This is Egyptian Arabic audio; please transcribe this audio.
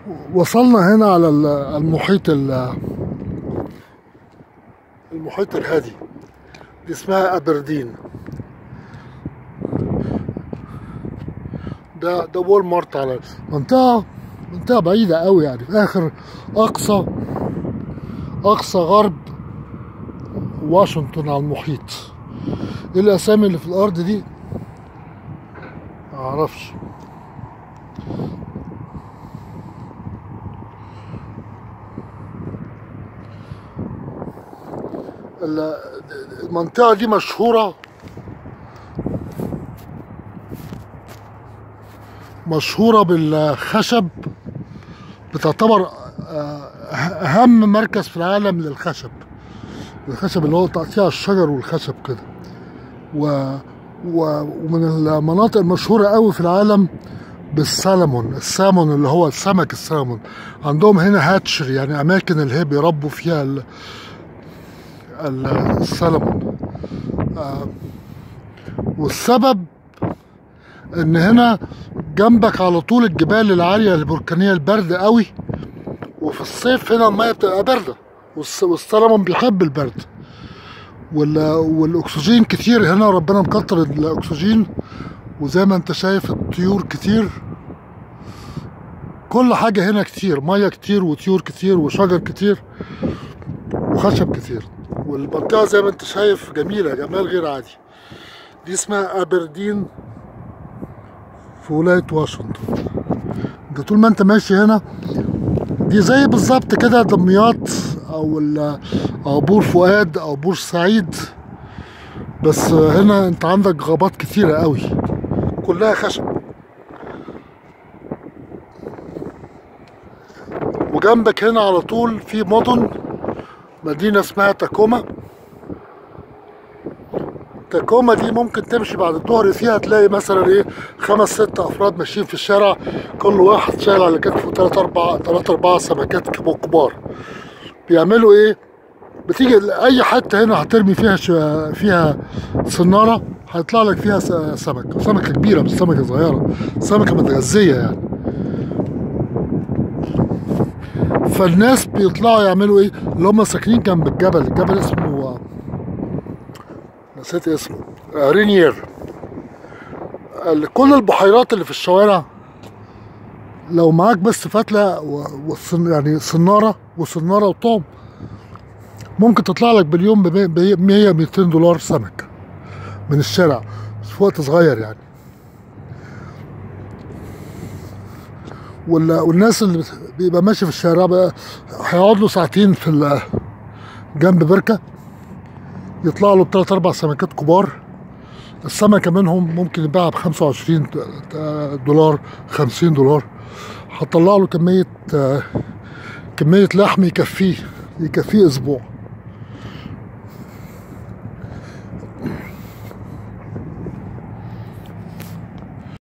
وصلنا هنا على ال- المحيط ال- المحيط الهادي دي اسمها ابردين ده ده وول مارت على منطقة منطقة بعيدة قوي يعني في آخر أقصى أقصى غرب واشنطن على المحيط ايه الأسامي اللي في الأرض دي معرفش ال- المنطقة دي مشهورة مشهورة بالخشب بتعتبر آه، أهم مركز في العالم للخشب الخشب اللي هو تقطيع الشجر والخشب كده و... و... ومن المناطق المشهورة قوي في العالم بالسلمون السامون اللي هو السمك السامون عندهم هنا هاتشر يعني أماكن اللي هي بيربوا فيها ال... ال- السلمون آه، والسبب ان هنا جنبك على طول الجبال العالية البركانية البرد قوي وفي الصيف هنا المية بتبقى باردة والس- والسلمون بيحب البرد وال- والاكسجين كتير هنا ربنا مكتر الاكسجين وزي ما انت شايف الطيور كتير كل حاجة هنا كتير مية كتير وطيور كتير وشجر كتير وخشب كتير والمنطقة زي ما انت شايف جميلة جمال غير عادي دي اسمها ابردين في ولاية واشنطن انت طول ما انت ماشي هنا دي زي بالظبط كده دمياط او ال- او بور فؤاد او بور سعيد بس هنا انت عندك غابات كتيرة قوي كلها خشب وجنبك هنا على طول في مدن مدينة اسمها تاكوما تاكوما دي ممكن تمشي بعد الظهر فيها تلاقي مثلا ايه خمس ست افراد ماشيين في الشارع كل واحد شايل على كتفه تلات اربع تلات اربع سمكات كبو- كبار بيعملوا ايه بتيجي اي حته هنا هترمي فيها ش... فيها صناره هيطلع لك فيها س- سمك سمكه كبيره مش سمكه صغيره سمكه متغذيه يعني فالناس بيطلعوا يعملوا ايه اللي هم ساكنين جنب الجبل الجبل اسمه نسيت اسمه آه، رينير ال- كل البحيرات اللي في الشوارع لو معاك بس فتلة و... وصن... يعني صنارة وصنارة وطعم ممكن تطلع لك باليوم ب 100 200 دولار سمك من الشارع بس في وقت صغير يعني وال... والناس اللي بت- بيبقى ماشي في الشارع بقى هيقعد له ساعتين في ال... جنب بركة يطلع له بثلاث اربع سمكات كبار السمكة منهم ممكن يبيعها ب 25 دولار 50 دولار هتطلع له كمية آه، كمية لحم يكفيه يكفيه اسبوع